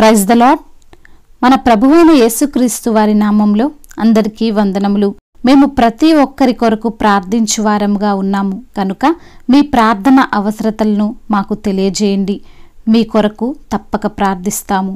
praise the lord మన ప్రభువైన యేసుక్రీస్తు వారి నామంలో అందరికీ వందనములు మేము ప్రతి ఒక్కరి కొరకు ప్రార్థించు వారముగా ఉన్నాము కనుక మీ ప్రార్థన అవసరతలను మాకు తెలియజేయండి మీ కొరకు తప్పక ప్రార్థిస్తాము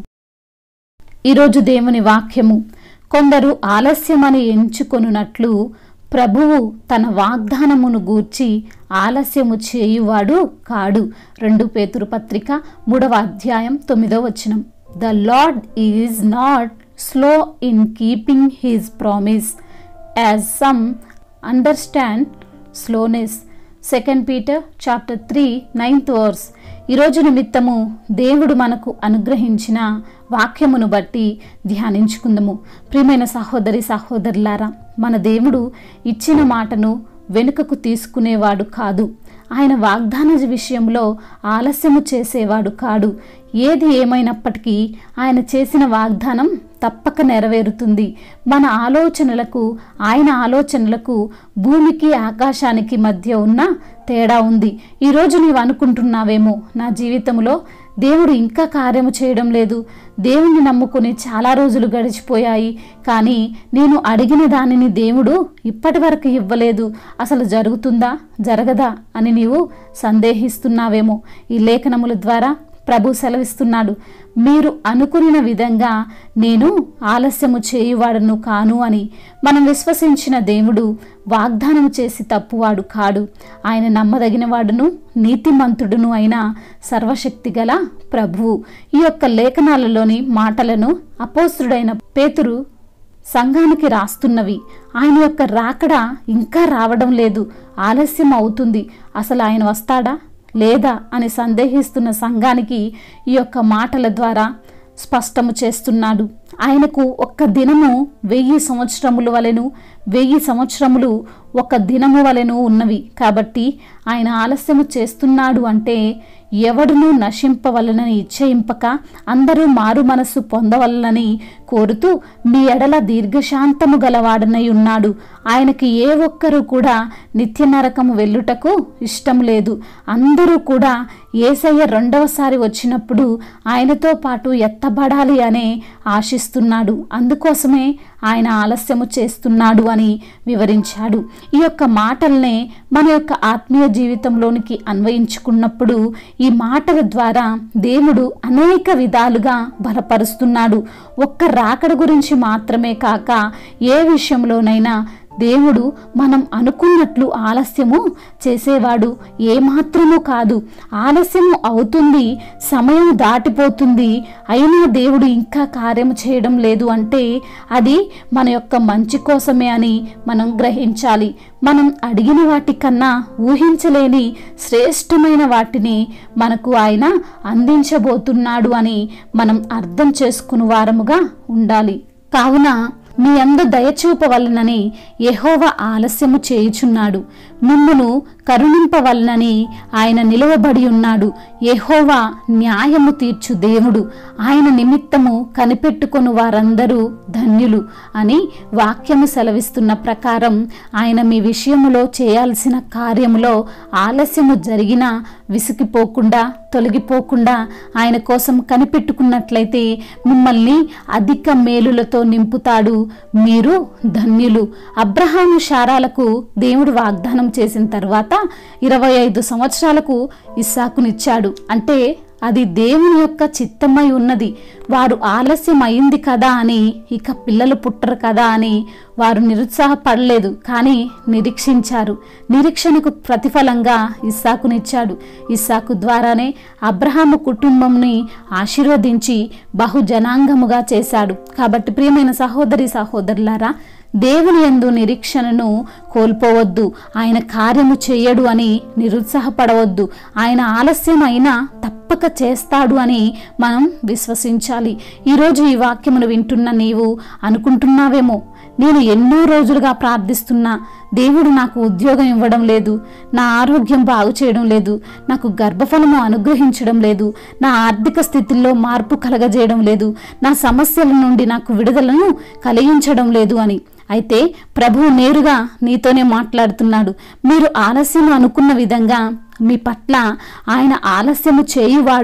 ఈరోజు దేవుని వాక్యము కొందరు ఆలస్యమని ఎంచుకొనున్నట్లు ప్రభువు తన వాగ్దానమును గూర్చి ఆలస్యము చేయువాడు కాడు రెండు పేతురు పత్రిక మూడవ అధ్యాయం తొమ్మిదవ వచనం the Lord is not slow in keeping his promise as some understand slowness second Peter chapter three ninth verse ఈరోజు నిమిత్తము దేవుడు మనకు అనుగ్రహించిన వాక్యమును బట్టి ధ్యానించుకుందాము ప్రియమైన సహోదరి సహోదరులారా మన దేవుడు ఇచ్చిన మాటను వెనుకకు తీసుకునేవాడు కాదు ఆయన వాగ్దాన విషయంలో ఆలస్యము చేసేవాడు కాడు ఏది ఏమైనప్పటికీ ఆయన చేసిన వాగ్దానం తప్పక నెరవేరుతుంది మన ఆలోచనలకు ఆయన ఆలోచనలకు భూమికి ఆకాశానికి మధ్య ఉన్న తేడా ఉంది ఈరోజు నీవు అనుకుంటున్నావేమో నా జీవితంలో దేవుడు ఇంకా కార్యము చేయడం లేదు దేవుణ్ణి నమ్ముకుని చాలా రోజులు గడిచిపోయాయి కానీ నేను అడిగిన దానిని దేవుడు ఇప్పటి వరకు ఇవ్వలేదు అసలు జరుగుతుందా జరగదా అని నీవు సందేహిస్తున్నావేమో ఈ లేఖనముల ద్వారా ప్రభు సెలవిస్తున్నాడు మీరు అనుకున్న విధంగా నేను ఆలస్యము చేయువాడను కాను అని మనం విశ్వసించిన దేవుడు వాగ్దానం చేసి తప్పువాడు కాడు ఆయన నమ్మదగిన వాడును నీతిమంతుడును అయిన సర్వశక్తి గల ప్రభువు ఈ యొక్క లేఖనాలలోని మాటలను అపోస్తుడైన పేతురు సంఘానికి రాస్తున్నవి ఆయన యొక్క రాకడ ఇంకా రావడం లేదు ఆలస్యం అవుతుంది అసలు ఆయన వస్తాడా లేదా అని సందేహిస్తున్న సంఘానికి ఈ యొక్క మాటల ద్వారా స్పష్టము చేస్తున్నాడు ఆయనకు ఒక్క దినము వెయ్యి సంవత్సరముల వలెను వెయ్యి సంవత్సరములు ఒక దినము వలెను ఉన్నవి కాబట్టి ఆయన ఆలస్యము చేస్తున్నాడు అంటే ఎవడును నశింపవలనని ఇచ్చయింపక అందరూ మారు మనస్సు పొందవలనని కోరుతూ మీ ఎడల దీర్ఘశాంతము గలవాడనై ఉన్నాడు ఆయనకి ఏ ఒక్కరూ కూడా నిత్య నరకము వెళ్ళుటకు ఇష్టం లేదు అందరూ కూడా ఏసయ్య రెండవసారి వచ్చినప్పుడు ఆయనతో పాటు ఎత్తబడాలి అనే ఆశిస్తున్నాడు అందుకోసమే ఆయన ఆలస్యము చేస్తున్నాడు అని వివరించాడు ఈ యొక్క మాటల్నే మన యొక్క ఆత్మీయ జీవితంలోనికి అన్వయించుకున్నప్పుడు ఈ మాటల ద్వారా దేవుడు అనేక విధాలుగా బలపరుస్తున్నాడు ఒక్క రాకడ గురించి మాత్రమే కాక ఏ విషయంలోనైనా దేవుడు మనం అనుకున్నట్లు ఆలస్యము చేసేవాడు ఏమాత్రము కాదు ఆలస్యము అవుతుంది సమయం దాటిపోతుంది అయినా దేవుడు ఇంకా కార్యము చేయడం లేదు అంటే అది మన యొక్క మంచి కోసమే అని మనం గ్రహించాలి మనం అడిగిన వాటికన్నా ఊహించలేని శ్రేష్టమైన వాటిని మనకు ఆయన అందించబోతున్నాడు అని మనం అర్థం చేసుకుని వారముగా ఉండాలి కావున మీ అందు దయచూపవలనని యెహోవా ఆలస్యము చేయుచున్నాడు మిమ్మును కరుణింపవలనని ఆయన నిలువబడి ఉన్నాడు యెహోవా న్యాయము తీర్చు దేవుడు ఆయన నిమిత్తము కనిపెట్టుకొను వారందరూ ధన్యులు అని వాక్యము సెలవిస్తున్న ప్రకారం ఆయన మీ విషయములో చేయాల్సిన కార్యములో ఆలస్యము జరిగినా విసిగిపోకుండా తొలగిపోకుండా ఆయన కోసం కనిపెట్టుకున్నట్లయితే మిమ్మల్ని అధిక మేలులతో నింపుతాడు మీరు ధన్యులు అబ్రహాము శారాలకు దేవుడు వాగ్దానం చేసిన తర్వాత ఇరవై ఐదు సంవత్సరాలకు ఇస్సాకునిచ్చాడు అంటే అది దేవుని యొక్క చిత్తమై ఉన్నది వారు ఆలస్యం అయింది కదా అని ఇక పిల్లలు పుట్టరు కదా అని వారు నిరుత్సాహపడలేదు కానీ నిరీక్షించారు నిరీక్షణకు ప్రతిఫలంగా ఇస్సాకునిచ్చాడు ఇస్సాకు ద్వారానే అబ్రహాము కుటుంబంని ఆశీర్వదించి బహుజనాంగముగా చేశాడు కాబట్టి ప్రియమైన సహోదరి సహోదరులారా దేవుని యందు నిరీక్షణను కోల్పోవద్దు ఆయన కార్యము చేయడు అని నిరుత్సాహపడవద్దు ఆయన ఆలస్యం అయినా తప్పక చేస్తాడు అని మనం విశ్వసించాలి ఈరోజు ఈ వాక్యమును వింటున్న నీవు అనుకుంటున్నావేమో నేను ఎన్నో రోజులుగా ప్రార్థిస్తున్నా దేవుడు నాకు ఉద్యోగం ఇవ్వడం లేదు నా ఆరోగ్యం బాగు చేయడం లేదు నాకు గర్భఫలము అనుగ్రహించడం లేదు నా ఆర్థిక స్థితిలో మార్పు కలగజేయడం లేదు నా సమస్యల నుండి నాకు విడుదలను కలిగించడం లేదు అని అయితే ప్రభువు నేరుగా నీతోనే మాట్లాడుతున్నాడు మీరు ఆలస్యం అనుకున్న విధంగా మీ పట్ల ఆయన ఆలస్యము చేయువాడు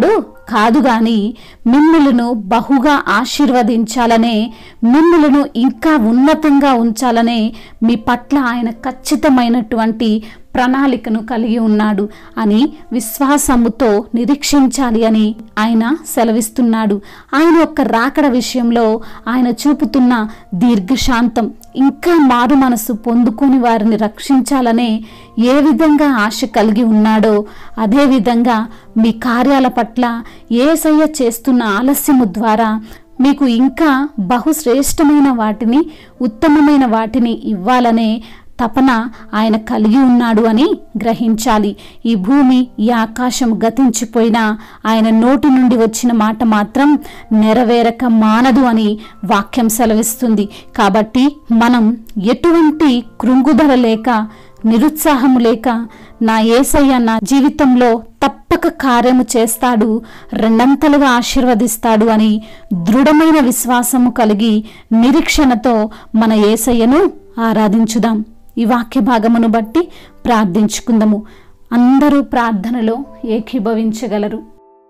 కాదు గాని మిమ్ములను బహుగా ఆశీర్వదించాలనే మిమ్ములను ఇంకా ఉన్నతంగా ఉంచాలనే మీ పట్ల ఆయన ఖచ్చితమైనటువంటి ప్రణాళికను కలిగి ఉన్నాడు అని విశ్వాసముతో నిరీక్షించాలి అని ఆయన సెలవిస్తున్నాడు ఆయన యొక్క రాకడ విషయంలో ఆయన చూపుతున్న దీర్ఘశాంతం ఇంకా మారు మనసు పొందుకొని వారిని రక్షించాలనే ఏ విధంగా ఆశ కలిగి ఉన్నాడో అదే విధంగా మీ కార్యాల పట్ల ఏసయ్య చేస్తున్న ఆలస్యము ద్వారా మీకు ఇంకా బహుశ్రేష్టమైన వాటిని ఉత్తమమైన వాటిని ఇవ్వాలనే తపన ఆయన కలిగి ఉన్నాడు అని గ్రహించాలి ఈ భూమి ఈ ఆకాశం గతించిపోయినా ఆయన నోటి నుండి వచ్చిన మాట మాత్రం నెరవేరక మానదు అని వాక్యం సెలవిస్తుంది కాబట్టి మనం ఎటువంటి కృంగుదల లేక నిరుత్సాహము లేక నా ఏసయ్య నా జీవితంలో తప్పక కార్యము చేస్తాడు రెండంతలుగా ఆశీర్వదిస్తాడు అని దృఢమైన విశ్వాసము కలిగి నిరీక్షణతో మన ఏసయ్యను ఆరాధించుదాం ఈ వాక్య భాగమును బట్టి ప్రార్థించుకుందాము అందరూ ప్రార్థనలో ఏకీభవించగలరు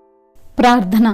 ప్రార్థన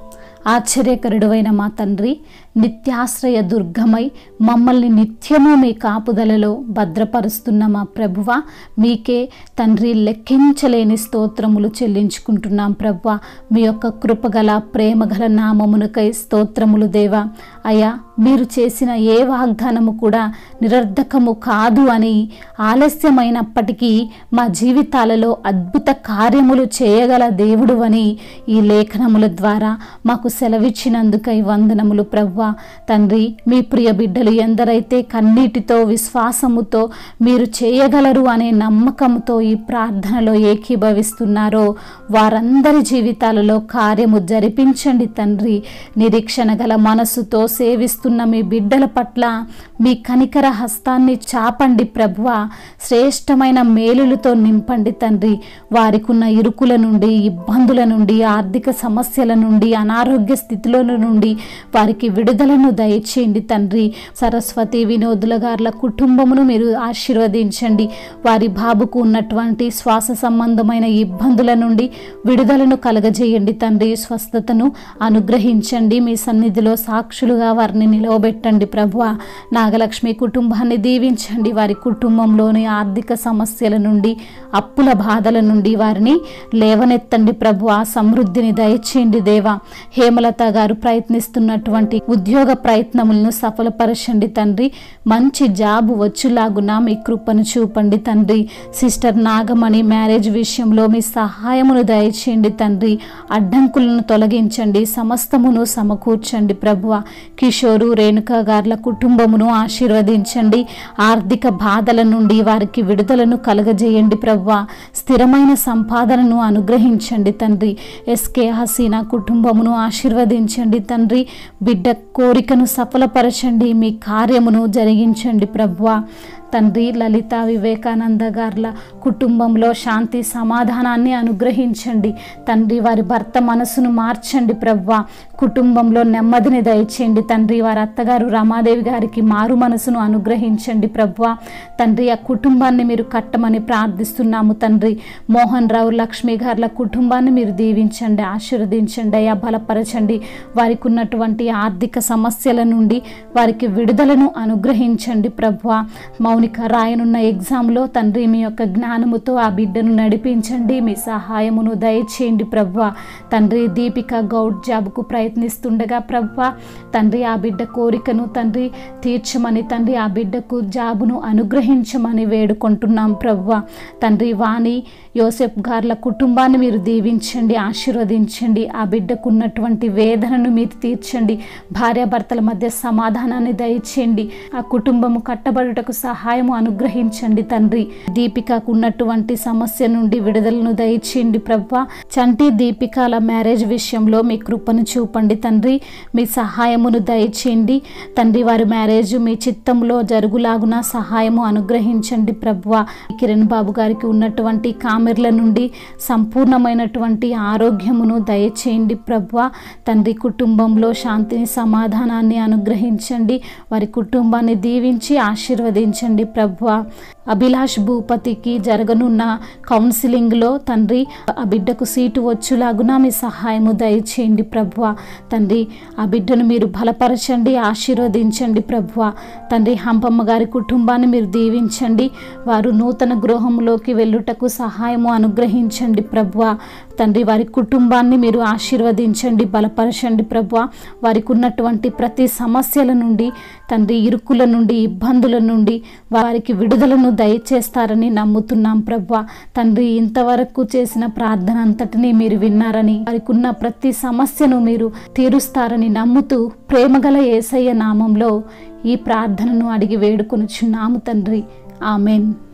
ఆశ్చర్యకరుడువైన మా తండ్రి నిత్యాశ్రయ దుర్గమై మమ్మల్ని నిత్యము మీ కాపుదలలో భద్రపరుస్తున్న మా ప్రభువ మీకే తండ్రి లెక్కించలేని స్తోత్రములు చెల్లించుకుంటున్నాం ప్రభువ మీ యొక్క కృపగల ప్రేమగల నామమునకై స్తోత్రములు దేవా అయ్యా మీరు చేసిన ఏ వాగ్దానము కూడా నిరర్ధకము కాదు అని ఆలస్యమైనప్పటికీ మా జీవితాలలో అద్భుత కార్యములు చేయగల దేవుడు అని ఈ లేఖనముల ద్వారా మాకు సెలవిచ్చినందుకై వందనములు ప్రవ్వా తండ్రి మీ ప్రియ బిడ్డలు ఎందరైతే కన్నీటితో విశ్వాసముతో మీరు చేయగలరు అనే నమ్మకంతో ఈ ప్రార్థనలో ఏకీభవిస్తున్నారో వారందరి జీవితాలలో కార్యము జరిపించండి తండ్రి నిరీక్షణ గల మనసుతో సేవిస్తున్న మీ బిడ్డల పట్ల మీ కనికర హస్తాన్ని చాపండి ప్రభువ శ్రేష్టమైన మేలులతో నింపండి తండ్రి వారికున్న ఇరుకుల నుండి ఇబ్బందుల నుండి ఆర్థిక సమస్యల నుండి అనారోగ్య స్థితిలో నుండి వారికి విడుదలను దయచేయండి తండ్రి సరస్వతి వినోదుల గార్ల కుటుంబమును మీరు ఆశీర్వదించండి వారి బాబుకు ఉన్నటువంటి శ్వాస సంబంధమైన ఇబ్బందుల నుండి విడుదలను కలగజేయండి తండ్రి స్వస్థతను అనుగ్రహించండి మీ సన్నిధిలో సాక్షులుగా వారిని నిలవబెట్టండి ప్రభువ నాగలక్ష్మి కుటుంబాన్ని దీవించండి వారి కుటుంబంలోని ఆర్థిక సమస్యల నుండి అప్పుల బాధల నుండి వారిని లేవనెత్తండి ప్రభువ సమృద్ధిని దయచేయండి దేవా హేమలత గారు ప్రయత్నిస్తున్నటువంటి ఉద్యోగ ప్రయత్నములను సఫలపరచండి తండ్రి మంచి జాబు వచ్చులాగున మీ కృపను చూపండి తండ్రి సిస్టర్ నాగమణి మ్యారేజ్ విషయంలో మీ సహాయమును దయచేయండి తండ్రి అడ్డంకులను తొలగించండి సమస్తమును సమకూర్చండి ప్రభువ కిషోరు రేణుక గార్ల కుటుంబమును ఆశీర్వదించండి ఆర్థిక బాధల నుండి వారికి విడుదలను కలగజేయండి ప్రవ్వ స్థిరమైన సంపాదనను అనుగ్రహించండి తండ్రి ఎస్కే హసీనా కుటుంబమును ఆశీర్వదించండి తండ్రి బిడ్డ కోరికను సఫలపరచండి మీ కార్యమును జరిగించండి ప్రవ్వ తండ్రి లలిత వివేకానంద గార్ల కుటుంబంలో శాంతి సమాధానాన్ని అనుగ్రహించండి తండ్రి వారి భర్త మనసును మార్చండి ప్రవ్వ కుటుంబంలో నెమ్మదిని దయచేయండి తండ్రి వారి అత్తగారు రమాదేవి గారికి మారు మనసును అనుగ్రహించండి ప్రవ్వ తండ్రి ఆ కుటుంబాన్ని మీరు కట్టమని ప్రార్థిస్తున్నాము తండ్రి మోహన్ రావు లక్ష్మి గార్ల కుటుంబాన్ని మీరు దీవించండి ఆశీర్వదించండి అయ్యా బలపరచండి వారికి ఉన్నటువంటి ఆర్థిక సమస్యల నుండి వారికి విడుదలను అనుగ్రహించండి ప్రవ్వ మౌనిక రాయనున్న ఎగ్జామ్లో తండ్రి మీ యొక్క జ్ఞానముతో ఆ బిడ్డను నడిపించండి మీ సహాయమును దయచేయండి ప్రవ్వ తండ్రి దీపిక గౌడ్ జాబ్కు ప్రయత్నిస్తుండగా ప్రవ్వ తండ్రి ఆ బిడ్డ కోరికను తండ్రి తీర్చమని తండ్రి ఆ బిడ్డకు జాబును అనుగ్రహించమని వేడుకుంటున్నాం ప్రవ్వ తండ్రి వాణి యోసెఫ్ గార్ల కుటుంబాన్ని మీరు దీవించండి ఆశీర్వదించండి ఆ బిడ్డకు ఉన్నటువంటి వేదనను మీరు తీర్చండి భార్యాభర్తల మధ్య సమాధానాన్ని దయచేయండి ఆ కుటుంబము కట్టబడుటకు సహాయము అనుగ్రహించండి తండ్రి దీపికకు ఉన్నటువంటి సమస్య నుండి విడుదలను దయచేయండి ప్రవ్వ చంటి దీపికాల మ్యారేజ్ విషయంలో మీ కృపను చూపండి చూపండి తండ్రి మీ సహాయమును దయచేయండి తండ్రి వారి మ్యారేజ్ మీ చిత్తంలో జరుగులాగున సహాయము అనుగ్రహించండి ప్రభువ కిరణ్ బాబు గారికి ఉన్నటువంటి కామెర్ల నుండి సంపూర్ణమైనటువంటి ఆరోగ్యమును దయచేయండి ప్రభువ తండ్రి కుటుంబంలో శాంతిని సమాధానాన్ని అనుగ్రహించండి వారి కుటుంబాన్ని దీవించి ఆశీర్వదించండి ప్రభువ అభిలాష్ భూపతికి జరగనున్న కౌన్సిలింగ్లో తండ్రి ఆ బిడ్డకు సీటు వచ్చులాగున మీ సహాయము దయచేయండి ప్రభువ తండ్రి ఆ బిడ్డను మీరు బలపరచండి ఆశీర్వదించండి ప్రభువ తండ్రి హంపమ్మ గారి కుటుంబాన్ని మీరు దీవించండి వారు నూతన గృహంలోకి వెళ్ళుటకు సహాయము అనుగ్రహించండి ప్రభువ తండ్రి వారి కుటుంబాన్ని మీరు ఆశీర్వదించండి బలపరచండి ప్రభువ వారికి ఉన్నటువంటి ప్రతి సమస్యల నుండి తండ్రి ఇరుకుల నుండి ఇబ్బందుల నుండి వారికి విడుదలను దయచేస్తారని నమ్ముతున్నాం ప్రభువ తండ్రి ఇంతవరకు చేసిన ప్రార్థన అంతటినీ మీరు విన్నారని వారికి ఉన్న ప్రతి సమస్యను మీరు తీరుస్తారని నమ్ముతూ ప్రేమగల ఏసయ్య నామంలో ఈ ప్రార్థనను అడిగి వేడుకొనుచున్నాము తండ్రి ఆమెన్